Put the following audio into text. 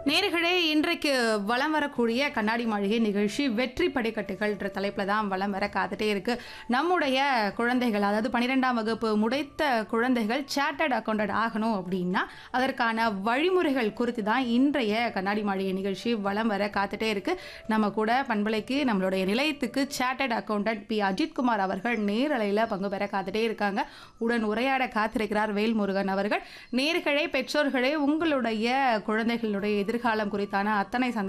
நேர்களே இன்றைக்கு வலம் வரக்கூடிய கண்ணாடி மாளிகை நிகழ்ச்சி வெற்றி படிக்கட்டுகள்ன்ற தலைப்பில் தான் வலம் வர காத்துட்டே இருக்கு நம்முடைய குழந்தைகள் அதாவது பன்னிரெண்டாம் வகுப்பு முடித்த குழந்தைகள் சார்ட்டர்ட் அக்கௌண்டட் ஆகணும் அப்படின்னா அதற்கான வழிமுறைகள் குறித்து தான் இன்றைய கண்ணாடி மாளிகை நிகழ்ச்சி வலம் வர காத்துட்டே இருக்கு நம்ம கூட பண்பலைக்கு நம்மளுடைய நிலையத்துக்கு சார்ட்டர்ட் அக்கௌண்டன்ட் பி அஜித்குமார் அவர்கள் நேரலையில் பங்கு பெற காத்துட்டே இருக்காங்க உடன் உரையாட காத்திருக்கிறார் வேல்முருகன் அவர்கள் நேர்களே பெற்றோர்களே உங்களுடைய குழந்தைகளுடைய எதிர்காலம் குறித்தான அத்தனை சந்தேக